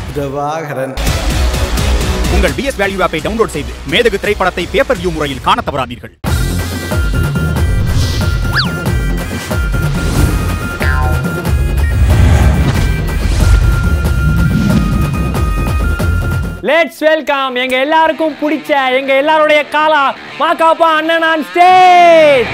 பிரபாகரன் உங்கள் PS value ஆப்பை download செய்து மேதகு திரைப்படத்தை பேப்பர் வியூ முறையில் காணத் தவறாதீர்கள் லெட்ஸ் வெல்கம் எங்க எல்லாருக்கும் பிடிச்ச எங்க எல்லாருடைய காலா மாக்காப்பா அண்ணன் ஆன் ஸ்டேஜ்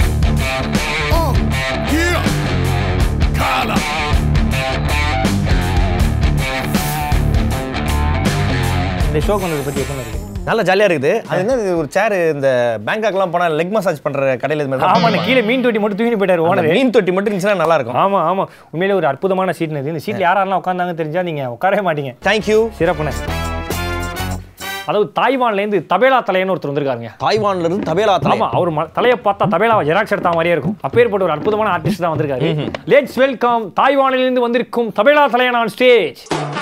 இந்த ஷோ கொண்டதை பத்தி எப்படி இருக்கு நல்ல ஜாலியா இருக்குது அது என்ன இது ஒரு சேர் இந்த பேங்காக்லாம் போனா லெக் மசாஜ் பண்ற கடையில இது மாதிரி ஆமா கீழே மீன் தொட்டி மட்டும் தூக்கி போயிட்டாரு அந்த ஓனர் மீன் தொட்டி மட்டும் இருந்துச்சுன்னா நல்லா இருக்கும் ஆமா ஆமா உண்மையிலே ஒரு அற்புதமான சீட் இது இந்த சீட்ல யாரெல்லாம் உட்காந்தாங்க தெரிஞ்சா நீங்க உட்காரவே மாட்டீங்க தேங்க்யூ சிறப்புண்ணே அதாவது தாய்வான்ல இருந்து தபேலா தலையன்னு ஒருத்தர் வந்திருக்காருங்க தாய்வான்ல இருந்து தபேலா ஆமா தலை அவர் ம- தலையை பார்த்தா தபேலா ஜெராக்ஸ் எடுத்த மாதிரியே இருக்கும் அப்பேற்பட்ட ஒரு அற்புதமான ஆர்டிஸ்ட் தான் வந்திருக்காரு லெட்ஸ் வெல்கம் தாய்வானிலிருந்து வந்திருக்கும் தபேலா தலையன் ஆன் ஸ்டேஜ்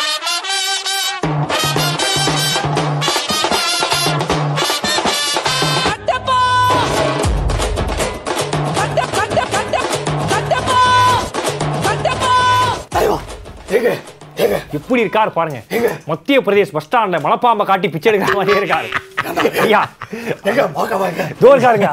கட்டப்பா கட்ட கட்ட கட்ட கட்டப்பா கட்டப்பா எப்படி இருக்காரு பாருங்க மத்திய பிரதேஷ் பஸ் ஸ்டாண்ட்ல மலைப்பாம்பை காட்டி பிச்சை எடுக்கிற மாதிரியே இருக்காரு ஐயா இதோ இருக்காருங்க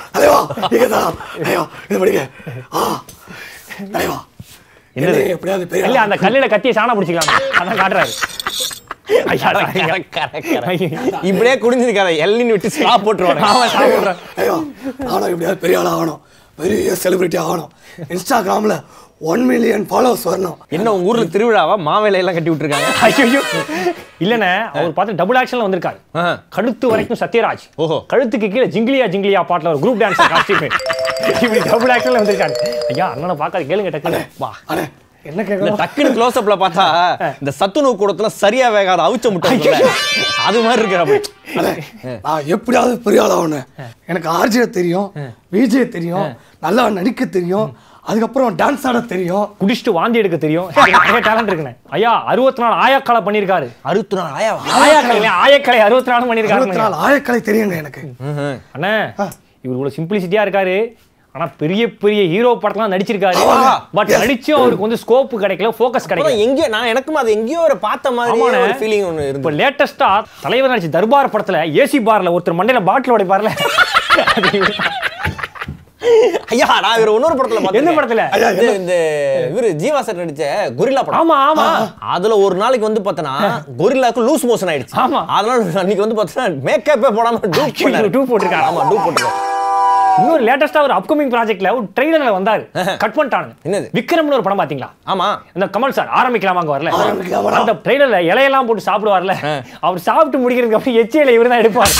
என்னது இல்ல அந்த கல்லுல கத்திய சாணம் பிடிச்சிக்கலாம் அதான் காட்டுறாரு ஐயா ஐயா. இப்படியே குடிஞ்சிருக்காத எல்லின்னு விட்டு ஸ்லா போட்டுருவாங்க ஆமா சாப்பிடுறேன் ஐயோ நானும் எப்படியாவது பெரிய ஆள் ஆகணும் பெரிய செலிபிரிட்டி ஆகணும் இன்ஸ்டாகிராமில் ஒன் மில்லியன் ஃபாலோவர்ஸ் வரணும் என்ன உங்க ஊர்ல திருவிழாவா மாவேலை எல்லாம் கட்டி விட்டுருக்காங்க ஐயோ இல்லண்ணே அவர் பார்த்து டபுள் ஆக்ஷன்ல வந்திருக்காரு ஆஹா. கழுத்து வரைக்கும் சத்யராஜ் ஓஹோ. கழுத்துக்கு கீழே ஜிங்கிலியா ஜிங்கிலியா பாட்டுல ஒரு குரூப் டான்ஸ் காஸ்டியூம் இப்படி டபுள் ஆக்ஷன்ல வந்திருக்காரு ஐயா அண்ணனை பார்க்காத கேளுங்க டக்குனு வா அண்ணே என்ன இந்த கேட்கணும் டக்குனு க்ளோஸ் அப்ல பார்த்தா இந்த சத்துணவு கூடத்துல சரியா வேகாத அவிச்ச முட்டை இருக்குல்ல, அது மாதிரி இருக்கு அப்படி அண்ணே நான் எப்படியாவது பெரிய ஆள் ஆகணும் எனக்கு ஆர்ஜே தெரியும் விஜே தெரியும் நல்லா நடிக்க தெரியும் அதுக்கப்புறம் டான்ஸ் ஆட தெரியும் குடிச்சிட்டு வாந்தி எடுக்க தெரியும் நிறைய டேலண்ட் இருக்குண்ணே ஐயா அறுபத்தி நாலு ஆயாக்கலை பண்ணியிருக்காரு அறுபத்தி நாலு ஆயாவா ஆயாக்கலை இல்லையா, ஆயக்கலை அறுபத்தி நாலு இருபத்தி பண்ணியிருக்காரு நாலு ஆயக்கலை தெரியுங்க எனக்கு அண்ணே இவர் இவ்வளவு சிம்பிளிசிட்டியா இருக்காரு ஆனா பெரிய பெரிய ஹீரோ படத்தெல்லாம் நடிச்சிருக்காரு ஆமா. பட் நடிச்சும் அவருக்கு வந்து ஸ்கோப் கிடைக்கல ஃபோக்கஸ் கிடைக்கல அப்புறம் எங்கேயோ நான் எனக்கும் அது எங்கேயோ ஒரு பார்த்த மாதிரி ஆமாண்ணே. ஒரு ஃபீலிங் ஒன்று இப்போ இருந்து லேட்டஸ்டா தலைவர் நடிச்ச தர்பார் படத்துல ஏசி பார்ல ஒருத்தர் மண்டையில பாட்டில் உடைப்பார்ல அது இவர்தான். ஐயா நான் இவர் இன்னொரு படத்துல பார்த்தேன் எந்த படத்துல இந்த இந்த இவரு ஜீவா சார் நடிச்ச கொரில்லா படம் ஆமா ஆமா அதுல ஒரு நாளைக்கு வந்து பார்த்தனா கொரில்லாக்கு லூஸ் மோஷன் ஆயிடுச்சு ஆமா. அதனால அன்னைக்கு வந்து பார்த்தனா மேக்கப்பே போடாம டூப் பண்ணாரு டூ போட்டிருக்காரு ஆமா டூப் போட்டுருக்காரு இன்னொரு லேட்டஸ்டா ஒரு அப்கமிங் ப்ராஜெக்ட்ல ஒரு ட்ரெய்லர்ல வந்தாரு கட் பண்ணிட்டானுங்க என்னது? விக்ரம்னு ஒரு படம் பாத்தீங்களா ஆமா அந்த கமல் சார் ஆரம்பிக்கலாமா அங்க வரல ஆரம்பிக்கலாமாடா. அந்த ட்ரெய்லர்ல இலையெல்லாம் போட்டு சாப்பிடுவார்ல அவர் சாப்பிட்டு முடிக்கிறதுக்கு அப்புறம் எச்சியில இவர் தான் எடுப்பார்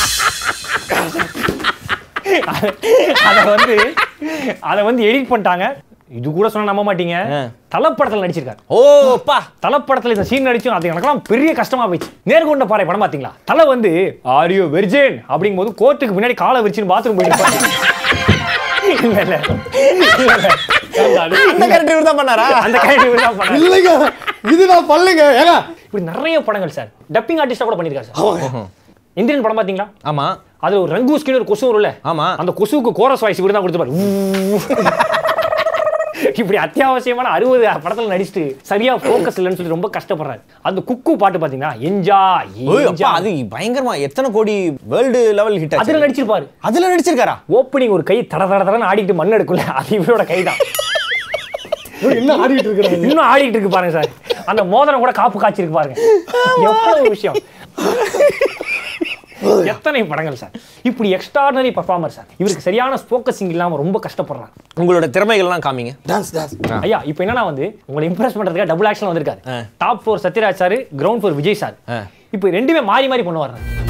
அதை வந்து அதை வந்து எடிட் பண்ணிட்டாங்க இது கூட சொன்னா நம்ப மாட்டீங்க தலப்படத்துல நடிச்சிருக்காரு ஓ பா தலப்படத்துல இந்த சீன் நடிச்சும் அது எனக்கெல்லாம் பெரிய கஷ்டமா போயிடுச்சு நேர்கொண்ட பாறை படம் பாத்தீங்களா தலை வந்து ஆரியோ வெர்ஜின் அப்படிங்கும்போது கோர்ட்டுக்கு முன்னாடி காலை விரிச்சுன்னு பாத்ரூம் போயிட்டு இல்ல இல்ல இல்ல, இல்ல. அந்த கேரக்டர் இவர் தான் பண்ணாரா அந்த கேரக்டர் தான் பண்ணாரு. இல்லைங்க இது நான் பண்ணலைங்க ஏங்க இப்படி நிறைய படங்கள் சார் டப்பிங் ஆர்டிஸ்டா கூட பண்ணிருக்காரு சார் ஆமாங்க இந்தியன் படம் பாத்தீங்களா ஆமா அதுல ஒரு ரங்கூஸ்கின்னு ஒரு கொசு வரும்ல ஆமா. அந்த கொசுவுக்கு கோரஸ் வாய்ஸ் இவர் தான் கொடுத்துப்பாரு இப்படி அத்தியாவசியமான அறுபது படத்துல நடிச்சுட்டு சரியா ஃபோக்கஸ் இல்லைன்னு சொல்லி ரொம்ப கஷ்டப்படுறாரு அந்த குக்கு பாட்டு பாத்தீங்கன்னா என்ஜா ஓய் அப்பா அது பயங்கரமா எத்தனை கோடி வேர்ல்டு லெவல் ஹிட் அதுல நடிச்சிருப்பாரு அதுல நடிச்சிருக்காரா ஓப்பனிங் ஒரு கை தட தட தடன்னு ஆடிட்டு மண் எடுக்கல அது இவரோட கை தான் என்ன ஆடிட்டு இருக்கிறாங்க இன்னும் ஆடிட்டு இருக்கு பாருங்க சார் அந்த மோதிரம் கூட காப்பு காய்ச்சிருக்கு பாருங்க எவ்வளவு விஷயம் எத்தனை படங்கள் சார் இப்படி எக்ஸ்ட்ராடனரி பர்ஃபார்மர் சார் இவருக்கு சரியான ஃபோக்கஸிங் இல்லாம ரொம்ப கஷ்டப்படுறாங்க உங்களோட திறமைகள்லாம் காமிங்க டான்ஸ் டான்ஸ் ஐயா இப்போ என்னன்னா வந்து உங்களை இம்ப்ரெஸ் பண்றதுக்காக டபுள் ஆக்ஷன் வந்திருக்காரு ஆ. Top four Sathyaraj sir ground four Vijay sir ஆ. இப்போ ரெண்டுமே மாறி மாறி பண்ணுவார்